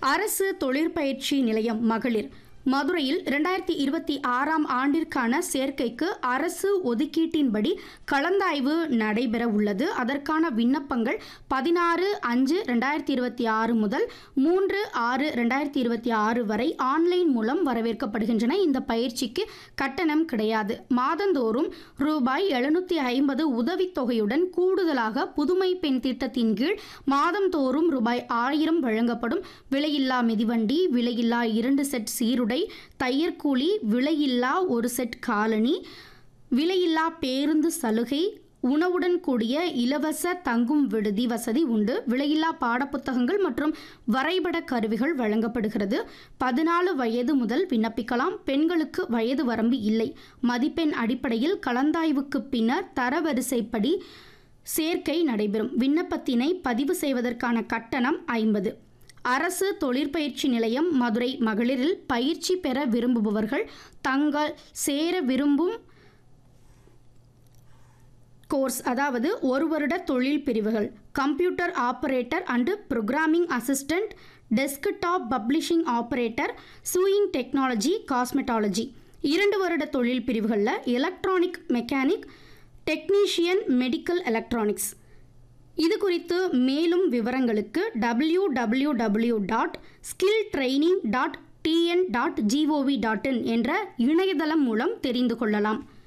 அரசு தொழிற்பயிற்சி நிலையம் மகளிர் மதுரையில் இரண்டாயிரத்தி இருபத்தி ஆறாம் ஆண்டிற்கான சேர்க்கைக்கு அரசு ஒதுக்கீட்டின்படி கலந்தாய்வு நடைபெற உள்ளது அதற்கான விண்ணப்பங்கள் பதினாறு அஞ்சு ரெண்டாயிரத்தி இருபத்தி ஆறு முதல் மூன்று ஆறு ரெண்டாயிரத்தி இருபத்தி ஆறு வரை ஆன்லைன் மூலம் வரவேற்கப்படுகின்றன இந்த பயிற்சிக்கு கட்டணம் கிடையாது மாதந்தோறும் ரூபாய் எழுநூற்றி ஐம்பது உதவித்தொகையுடன் கூடுதலாக புதுமை பெண் திட்டத்தின் கீழ் மாதந்தோறும் ரூபாய் ஆயிரம் வழங்கப்படும் விலையில்லா மிதிவண்டி விலையில்லா இரண்டு செட் சீருடை தையற்கூலி விலையில்லா ஒரு செட் காலணி விலையில்லா பேருந்து சலுகை உணவுடன் கூடிய இலவச தங்கும் விடுதி வசதி உண்டு விலையில்லா பாடப்புத்தகங்கள் மற்றும் வரைபட கருவிகள் வழங்கப்படுகிறது பதினாலு வயது முதல் விண்ணப்பிக்கலாம் பெண்களுக்கு வயது வரம்பு இல்லை மதிப்பெண் அடிப்படையில் கலந்தாய்வுக்கு பின்னர் தரவரிசைப்படி சேர்க்கை நடைபெறும் விண்ணப்பத்தினை பதிவு செய்வதற்கான கட்டணம் ஐம்பது அரசு தொழிற்பயிற்சி நிலையம் மதுரை மகளிரில் பயிற்சி பெற விரும்புபவர்கள் தங்கள் சேர விரும்பும் கோர்ஸ் அதாவது ஒரு வருட தொழில் பிரிவுகள் computer operator and programming assistant desktop publishing operator sewing technology cosmetology இரண்டு வருட தொழில் பிரிவுகளில் electronic mechanic technician medical electronics இது குறித்து மேலும் விவரங்களுக்கு W W W dot skill training dot TN dot GOV dot in என்ற இணையதளம் மூலம் தெரிந்து கொள்ளலாம்